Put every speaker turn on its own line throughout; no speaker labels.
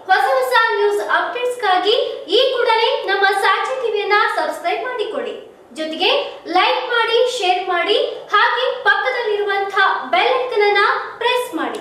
ಹೊಸ ಹೊಸ ನ್ಯೂಸ್ ಅಪ್ಡೇಟ್ಸ್ಗಾಗಿ ಈ ಕೂಡಲೇ ನಮ್ಮ ಸಾಕ್ಷಿ ಟಿವಿಯನ್ನ ಸಬ್ಸ್ಕ್ರೈಬ್ ಮಾಡಿಕೊಳ್ಳಿ ಜೊತೆಗೆ ಲೈಕ್ ಮಾಡಿ ಶೇರ್ ಮಾಡಿ ಹಾಗೆ ಪಕ್ಕದಲ್ಲಿರುವಂತಹ ಬೆಲ್ ಐಕನ್ ಅನ್ನ ಪ್ರೆಸ್ ಮಾಡಿ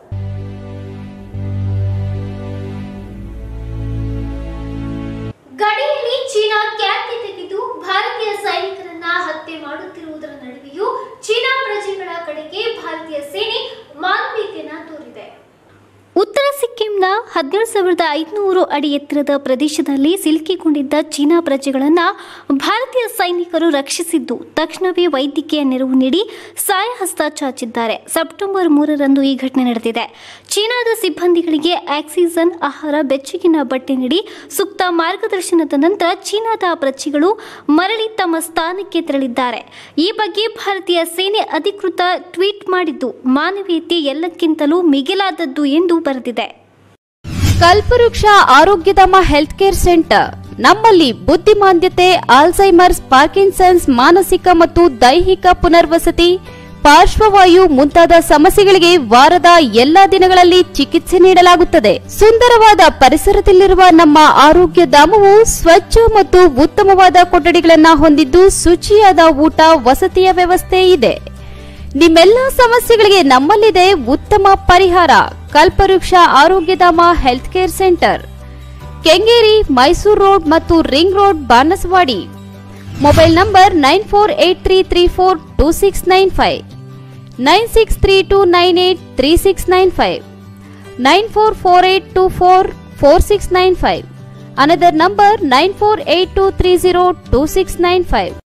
ಗಡಿಯಲ್ಲಿ ಚೀನಾ ಖ್ಯಾತಿ ತೆಗೆದು ಭಾರತೀಯ ಸೈನಿಕರನ್ನ ಹತ್ಯೆ ಮಾಡುತ್ತಿರುವುದರ ನಡುವೆಯೂ ಚೀನಾ ಪ್ರಜೆಗಳ ಕಡೆಗೆ ಭಾರತೀಯ ಸೇನೆ ಮಾನವೀಯತೆಯನ್ನ ತೋರಿದೆ ಉತ್ತರ ಸಿಕ್ಕಿಂನ ಹದಿನೇಳು ಸಾವಿರದ ಐದುನೂರು ಅಡಿ ಎತ್ತರದ ಪ್ರದೇಶದಲ್ಲಿ ಸಿಲುಕಿಕೊಂಡಿದ್ದ ಚೀನಾ ಪ್ರಜೆಗಳನ್ನು ಭಾರತೀಯ ಸೈನಿಕರು ರಕ್ಷಿಸಿದ್ದು ತಕ್ಷಣವೇ ವೈದ್ಯಕೀಯ ನೆರವು ನೀಡಿ ಸಹಾಯ ಹಸ್ತ ಚಾಚಿದ್ದಾರೆ ಸೆಪ್ಟೆಂಬರ್ ಮೂರರಂದು ಈ ಘಟನೆ ನಡೆದಿದೆ ಚೀನಾದ ಸಿಬ್ಬಂದಿಗಳಿಗೆ ಆಕ್ಸಿಜನ್ ಆಹಾರ ಬೆಚ್ಚಗಿನ ಬಟ್ಟೆ ನೀಡಿ ಸೂಕ್ತ ಮಾರ್ಗದರ್ಶನದ ನಂತರ ಚೀನಾದ ಪ್ರಜೆಗಳು ಮರಳಿ ತಮ್ಮ ಸ್ಥಾನಕ್ಕೆ ತೆರಳಿದ್ದಾರೆ ಈ ಬಗ್ಗೆ ಭಾರತೀಯ ಸೇನೆ ಅಧಿಕೃತ ಟ್ವೀಟ್ ಮಾಡಿದ್ದು ಮಾನವೀಯತೆ ಎಲ್ಲಕ್ಕಿಂತಲೂ ಮಿಗಿಲಾದದ್ದು ಎಂದು ಬರೆದಿದೆ
ಕಲ್ಪವೃಕ್ಷ ಆರೋಗ್ಯಧಾಮ ಹೆಲ್ತ್ ಕೇರ್ ಸೆಂಟರ್ ನಮ್ಮಲ್ಲಿ ಬುದ್ಧಿಮಾಂದ್ಯತೆ ಆಲ್ಝೈಮರ್ಸ್ ಪಾರ್ಕಿನ್ಸನ್ಸ್ ಮಾನಸಿಕ ಮತ್ತು ದೈಹಿಕ ಪುನರ್ವಸತಿ ಪಾರ್ಶ್ವವಾಯು ಮುಂತಾದ ಸಮಸ್ಯೆಗಳಿಗೆ ವಾರದ ಎಲ್ಲಾ ದಿನಗಳಲ್ಲಿ ಚಿಕಿತ್ಸೆ ನೀಡಲಾಗುತ್ತದೆ ಸುಂದರವಾದ ಪರಿಸರದಲ್ಲಿರುವ ನಮ್ಮ ಆರೋಗ್ಯ ಧಾಮವು ಸ್ವಚ್ಛ ಮತ್ತು ಉತ್ತಮವಾದ ಕೊಠಡಿಗಳನ್ನು ಹೊಂದಿದ್ದು ಶುಚಿಯಾದ ಊಟ ವಸತಿಯ ವ್ಯವಸ್ಥೆ ಇದೆ ನಿಮ್ಮೆಲ್ಲ ಸಮಸ್ಯೆಗಳಿಗೆ ನಮ್ಮಲ್ಲಿದೆ ಉತ್ತಮ ಪರಿಹಾರ Kalpavriksha Arogyadhama health care centre Kengeri Mysuru road ಮತ್ತು ring road Banaswadi mobile number nine four eight three three four two six nine five nine six three two nine eight three six nine five nine four four eight two four four six nine five another number nine four eight two three zero two six nine five